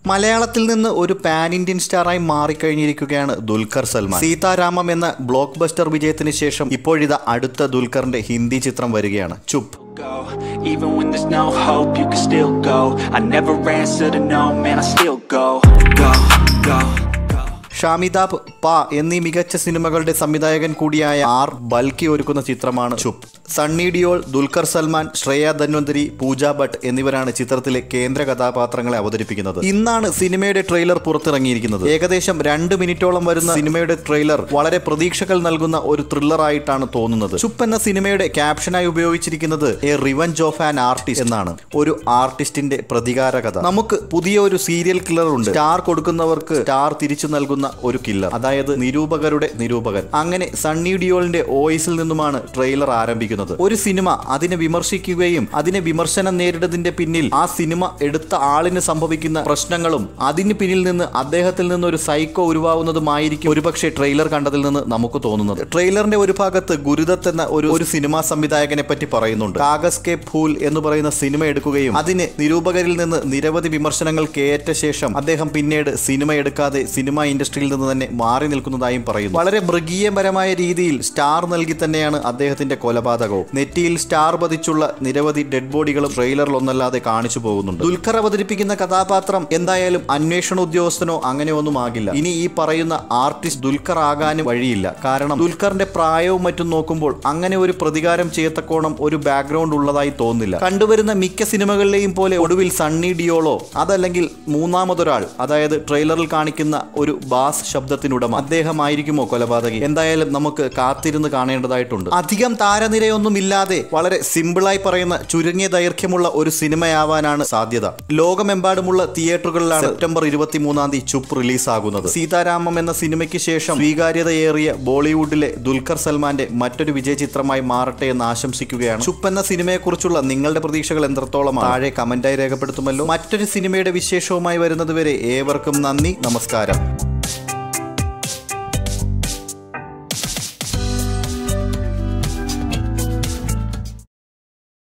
മലയാളത്തിൽ നിന്ന് ഒരു പാൻ ഇന്ത്യൻ സ്റ്റാറായി മാറിക്കഴിഞ്ഞിരിക്കുകയാണ് ദുൽഖർ സൽമാൻ സീതാരാമം എന്ന ബ്ലോക്ക് ബസ്റ്റർ വിജയത്തിന് ശേഷം ഇപ്പോഴിതാ അടുത്ത ദുൽഖറിന്റെ ഹിന്ദി ചിത്രം വരികയാണ് Chup go. Even when there's no hope, you can still go. I never answer to no, man, I still go. Go, go, go. ഷാമിതാബ് പ എന്നീ മികച്ച സിനിമകളുടെ സംവിധായകൻ കൂടിയായ ആർ ബൽക്കി ഒരുക്കുന്ന ചിത്രമാണ് ചുപ് സണ്ണി ഡിയോൾ ദുൽഖർ സൽമാൻ ശ്രേയ ധന്വന്തരി പൂജ ഭട്ട് എന്നിവരാണ് ചിത്രത്തിലെ കേന്ദ്ര കഥാപാത്രങ്ങളെ അവതരിപ്പിക്കുന്നത് ഇന്നാണ് സിനിമയുടെ ട്രെയിലർ പുറത്തിറങ്ങിയിരിക്കുന്നത് ഏകദേശം രണ്ട് മിനിറ്റോളം വരുന്ന സിനിമയുടെ ട്രെയിലർ വളരെ പ്രതീക്ഷകൾ നൽകുന്ന ഒരു ത്രില്ലർ ആയിട്ടാണ് തോന്നുന്നത് ചുപ്പ് എന്ന സിനിമയുടെ ക്യാപ്ഷനായി ഉപയോഗിച്ചിരിക്കുന്നത് a revenge of an artist എന്നാണ് ഒരു ആർട്ടിസ്റ്റിന്റെ പ്രതികാര കഥ നമുക്ക് പുതിയ ഒരു സീരിയൽ കില്ലർ ഉണ്ട് സ്റ്റാർ കൊടുക്കുന്നവർക്ക് സ്റ്റാർ തിരിച്ചു നൽകുന്ന ഒരു കില്ലർ അതായത് നിരൂപകരുടെ നിരൂപകൻ അങ്ങനെ സണ്ണി ഡിയോളിന്റെ വോയിസിൽ നിന്നുമാണ് ട്രെയിലർ ആരംഭിക്കുന്നത് ഒരു സിനിമ അതിനെ വിമർശിക്കുകയും അതിനെ വിമർശനം നേരിടുന്നതിന്റെ പിന്നിൽ ആ സിനിമ എടുത്ത ആളിന് സംഭവിക്കുന്ന പ്രശ്നങ്ങളും അതിന് പിന്നിൽ നിന്ന് അദ്ദേഹത്തിൽ നിന്ന് ഒരു സൈക്കോ ഉരുവാവുന്നതുമായിരിക്കും ഒരുപക്ഷെ ട്രെയിലർ കണ്ടതിൽ നിന്ന് നമുക്ക് തോന്നുന്നത് ട്രെയിലറിന്റെ ഒരു ഭാഗത്ത് ഗുരുദത്ത് എന്ന ഒരു ഒരു സിനിമാ സംവിധായകനെ പറ്റി പറയുന്നുണ്ട് കാഗസ് കെ ഫൂൽ എന്ന് പറയുന്ന സിനിമ എടുക്കുകയും അതിന് നിരൂപകരിൽ നിന്ന് നിരവധി വിമർശനങ്ങൾ കേറ്റ ശേഷം അദ്ദേഹം പിന്നീട് സിനിമ എടുക്കാതെ സിനിമ ഇൻഡസ്ട്രിയിൽ നിന്ന് തന്നെ മാറി നിൽക്കുന്നതായും പറയുന്നു വളരെ മൃഗീയപരമായ രീതിയിൽ സ്റ്റാർ നൽകി തന്നെയാണ് അദ്ദേഹത്തിന്റെ കൊലപാതകവും നെറ്റിയിൽ സ്റ്റാർ പതിച്ചുള്ള നിരവധി ഡെഡ് ബോഡികളും ട്രെയിലറിൽ ഒന്നല്ലാതെ കാണിച്ചു പോകുന്നുണ്ട് ദുൽഖർ അവതരിപ്പിക്കുന്ന കഥാപാത്രം എന്തായാലും അന്വേഷണ ഉദ്യോഗസ്ഥനോ അങ്ങനെ ഒന്നും ആകില്ല ഇനി ഈ പറയുന്ന ആർട്ടിസ്റ്റ് ദുൽഖർ ആകാനും വഴിയില്ല കാരണം ദുൽഖറിന്റെ പ്രായവും മറ്റും നോക്കുമ്പോൾ അങ്ങനെ ഒരു പ്രതികാരം ചെയ്യത്തക്കോണം ഒരു ബാക്ക്ഗ്രൗണ്ട് ഉള്ളതായി തോന്നുന്നില്ല കണ്ടുവരുന്ന മിക്ക സിനിമകളിലെയും പോലെ ഒടുവിൽ സണ്ണി ഡിയോളോ അതല്ലെങ്കിൽ മൂന്നാമതൊരാൾ അതായത് ട്രെയിലറിൽ കാണിക്കുന്ന ഒരു ബാസ് ശബ്ദത്തിനുടമ അദ്ദേഹമായിരിക്കുമോ കൊലപാതകി എന്തായാലും നമുക്ക് കാത്തിരുന്ന് കാണേണ്ടതായിട്ടുണ്ട് അധികം താരനിരയൊന്നും ഇല്ലാതെ വളരെ സിമ്പിളായി പറയുന്ന ചുരുങ്ങിയ ദൈർഘ്യമുള്ള ഒരു സിനിമയാവാനാണ് സാധ്യത ലോകമെമ്പാടുമുള്ള തിയേറ്ററുകളിലാണ് സെപ്റ്റംബർ ഇരുപത്തിമൂന്നാം തീയതി ചുപ്പ് റിലീസാകുന്നത് സീതാരാമം എന്ന സിനിമയ്ക്ക് ശേഷം സ്വീകാര്യതയേറിയ ബോളിവുഡിലെ ദുൽഖർ സൽമാന്റെ മറ്റൊരു വിജയ ചിത്രമായി മാറട്ടെ എന്ന് ആശംസിക്കുകയാണ് ചുപ്പ് എന്ന സിനിമയെക്കുറിച്ചുള്ള നിങ്ങളുടെ പ്രതീക്ഷകൾ എത്രത്തോളം താഴെ കമന്റായി രേഖപ്പെടുത്തുമല്ലോ മറ്റൊരു സിനിമയുടെ വിശേഷവുമായി വരുന്നതുവരെ ഏവർക്കും നന്ദി നമസ്കാരം